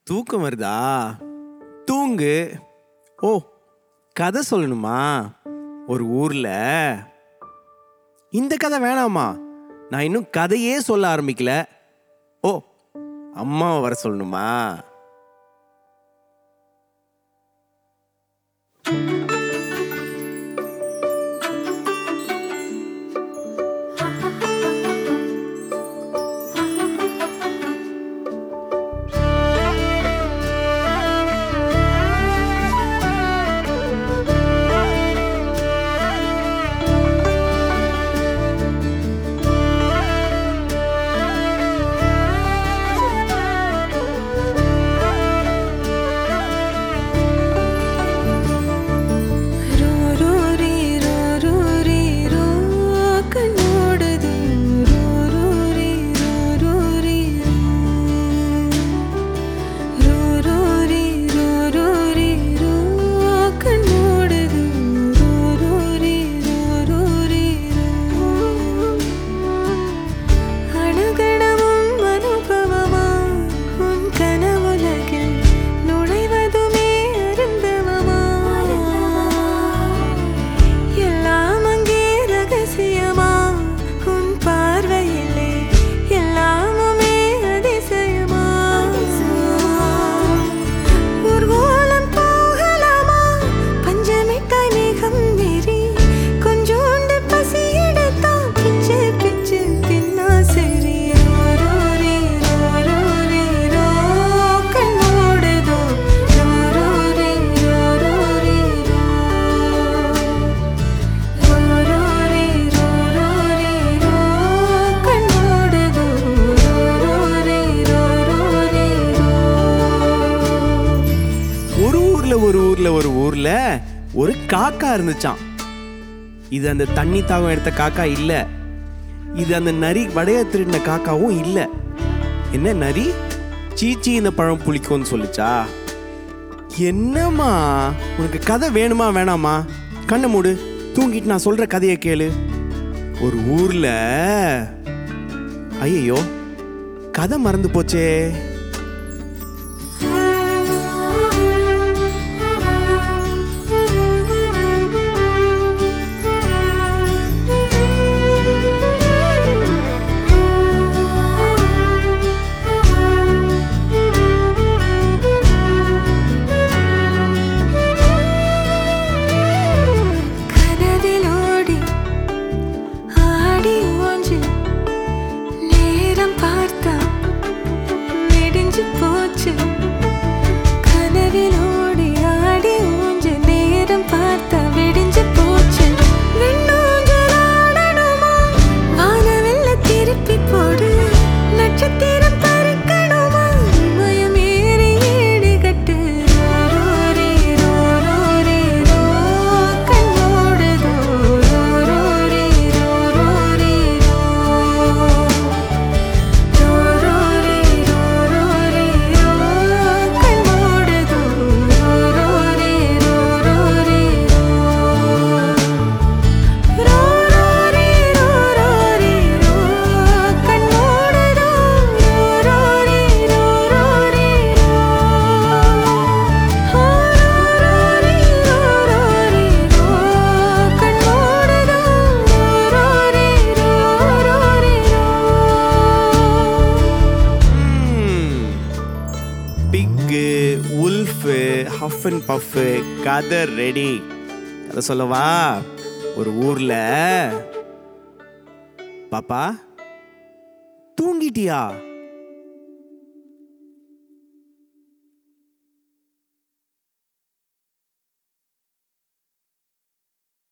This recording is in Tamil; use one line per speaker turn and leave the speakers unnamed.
தூக்கம் வருதா தூங்கு ஓ கதை சொல்லணுமா ஒரு ஊர்ல இந்த கதை வேணாமா நான் இன்னும் கதையே சொல்ல ஆரம்பிக்கல ஓ அம்மாவை வர சொல்லணுமா
ரோ ரோ ரீ ரோ ரோ ரீ ரோ கண்ணோடுது ரோ ரோ ரீ ரோ ரோ ரீ ரோ ரோ ரீ ரோ ரோ ரீ ரோ கண்ணோடுது ரோ ரோ ரீ ரோ ரோ ரீ ரோ அணுகணமும் அனுபவமா உன் கனவுலகில் நுழைவதுமே அருந்தவமா எல்லாம் அங்கே ரகசியமா உன் பார்வையிலே எல்லாமுமே அதிசயமா ஊர்வலம் போகலாமா பஞ்சமிட்டாய் மேகம் மீறி கொஞ்சோண்டு பசி எடுத்தா பிச்சு பிச்சு தின்னா சரி ரோரோரி ரோரோரி ரோ கண்ணோடுதோ ரோரோரி ரோரோரி ரோ ரோரோரி ரோரோரி ரோ கண்ணோடுதோ ரோரோரி ரோரோரி ரோ
ஒரு ஊர்ல ஒரு ஊர்ல ஒரு ஊர்ல ஒரு காக்கா இருந்துச்சாம் இது அந்த தண்ணி தாகம் எடுத்த காக்கா இல்ல இது அந்த நரி வடைய திருடின காக்காவும் இல்ல என்ன நரி சீச்சி இந்த பழம் புளிக்கும்னு சொல்லுச்சா என்னம்மா உனக்கு கதை வேணுமா வேணாமா கண்ணை மூடு தூங்கிட்டு நான் சொல்ற கதையை கேளு ஒரு ஊர்ல ஐயோ கதை மறந்து போச்சே
கனவிலோடி ஆடி ஓஞ்சு நேரம் பார்த்தா விடிஞ்சு போச்சு கனவிலோடி ஆடி ஊஞ்சு நேரம் பார்த்தா விடிஞ்சு போச்சு விண்ணூஞ்சலாடணுமா வானவெல்ல திருப்பி போடு நட்சத்திரம் பறக்கணுமா மயமேறி ஏடு கட்டு ரோரோரி ரோரோரி ரோ கண்ணோடுதோ ரோரோரி ரோரோரி ரோ ரோரோரி ரோரோரி ரோ கண்ணோடுதோ ரோரோரி ரோரோரி ரோ ரோரோரி ரோரோரி ரோ கண்ணோடுதோ ரோரோரி ரோரோரி ரோ ரோரோரி ரோரோரி ரோ கண்ணோடுதோ ரோரோரி ரோரோரி ரோ
big wolf huff and puff கதை ரெடி கதை சொல்லவா ஒரு ஊர்ல பாப்பா தூங்கிட்டியா